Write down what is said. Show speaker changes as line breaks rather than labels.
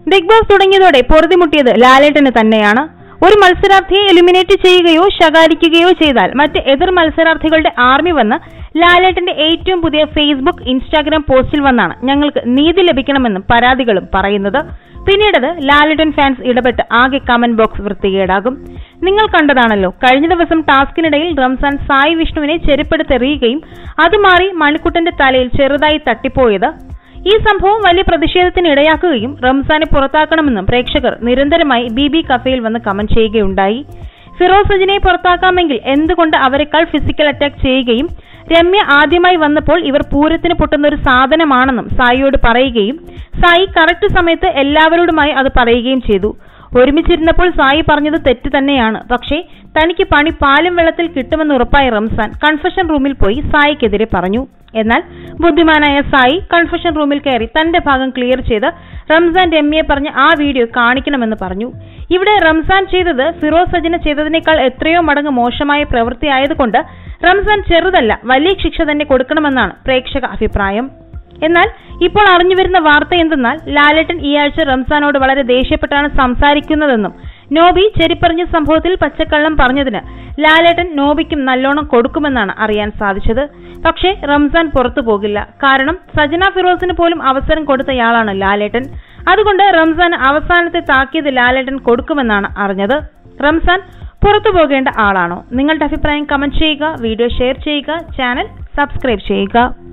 big boss തുടങ്ങിയതോടെ പൊറുതിമുട്ടിയത് ലാലേട്ടന് തന്നെയാണ് ഒരു മത്സരാർത്ഥിയെ എലിമിനേറ്റ് ചെയ്യുകയോ ശകാരിക്കുകയോ ചെയ്താൽ മറ്റ് എതിർ മത്സരാർത്ഥികളുടെ ആർമി വന്ന് ലാലേട്ടന്റെ ഏറ്റവും പുതിയ ഫേസ്ബുക്ക് ഇൻസ്റ്റാഗ്രാം പോസ്റ്റിൽ വന്നാണ് ഞങ്ങൾക്ക് നീതി ലഭിക്കണമെന്നും പരാതികളും പറയുന്നത് പിന്നീടത് ലാലേട്ടൻ ഫാൻസ് ഇടപെട്ട് ആകെ കമന്റ് ബോക്സ് വൃത്തികേടാകും നിങ്ങൾ കണ്ടതാണല്ലോ കഴിഞ്ഞ ദിവസം ടാസ്കിനിടയിൽ റംസാൻ സായി വിഷ്ണുവിനെ ചെരുപ്പെടുത്തെറിയുകയും അത് മാറി മണിക്കുട്ടന്റെ തലയിൽ ചെറുതായി തട്ടിപ്പോയത് ഈ സംഭവം വലിയ പ്രതിഷേധത്തിന് ഇടയാക്കുകയും റംസാനെ പുറത്താക്കണമെന്നും പ്രേക്ഷകർ നിരന്തരമായി ബി ബി കഫേയിൽ വന്ന് കമന്റ് ചെയ്യുകയുണ്ടായി ഫിറോസ് സജിനെ പുറത്താക്കാമെങ്കിൽ എന്തുകൊണ്ട് അവരെക്കാൾ ഫിസിക്കൽ അറ്റാക്ക് ചെയ്യുകയും രമ്യ ആദ്യമായി വന്നപ്പോൾ ഇവർ പൂരത്തിന് പൊട്ടുന്ന ഒരു സാധനമാണെന്നും സായിയോട് പറയുകയും സായി കറക്റ്റ് സമയത്ത് എല്ലാവരോടുമായി അത് പറയുകയും ചെയ്തു ഒരുമിച്ചിരുന്നപ്പോൾ സായി പറഞ്ഞത് തെറ്റ് തന്നെയാണ് പക്ഷേ തനിക്ക് പണി പാലും വെള്ളത്തിൽ കിട്ടുമെന്ന് ഉറപ്പായ റംസാൻ കൺഫഷൻ റൂമിൽ പോയി സായിക്കെതിരെ പറഞ്ഞു എന്നാൽ ബുദ്ധിമാനായ സായി കൺഫഷൻ റൂമിൽ കയറി തന്റെ ഭാഗം ക്ലിയർ ചെയ്ത് റംസാൻ രമ്യയെ പറഞ്ഞ് ആ വീഡിയോ കാണിക്കണമെന്ന് പറഞ്ഞു ഇവിടെ റംസാൻ ചെയ്തത് ഫിറോസ് സജിന ചെയ്തതിനേക്കാൾ എത്രയോ മടങ്ങ് മോശമായ പ്രവൃത്തിയായതുകൊണ്ട് റംസാൻ ചെറുതല്ല വലിയ ശിക്ഷ തന്നെ കൊടുക്കണമെന്നാണ് പ്രേക്ഷക അഭിപ്രായം എന്നാൽ ഇപ്പോൾ അറിഞ്ഞുവരുന്ന വാർത്ത എന്തെന്നാൽ ലാലേട്ടൻ ഈ ആഴ്ച റംസാനോട് വളരെ ദേഷ്യപ്പെട്ടാണ് സംസാരിക്കുന്നതെന്നും നോബി ചെരിപ്പറിഞ്ഞ സംഭവത്തിൽ പച്ചക്കള്ളം പറഞ്ഞതിന് ലാലേട്ടൻ നോബിക്കും നല്ലോണം കൊടുക്കുമെന്നാണ് അറിയാൻ സാധിച്ചത് പക്ഷേ റംസാൻ പുറത്തു പോകില്ല കാരണം സജന ഫിറോസിന് പോലും അവസരം കൊടുത്തയാളാണ് ലാലേട്ടൻ അതുകൊണ്ട് റംസാൻ അവസാനത്തെ താക്കീത് ലാലേട്ടൻ കൊടുക്കുമെന്നാണ് അറിഞ്ഞത് റംസാൻ പുറത്തു പോകേണ്ട ആളാണോ നിങ്ങളുടെ അഭിപ്രായം കമന്റ് ചെയ്യുക വീഡിയോ ഷെയർ ചെയ്യുക ചാനൽ സബ്സ്ക്രൈബ് ചെയ്യുക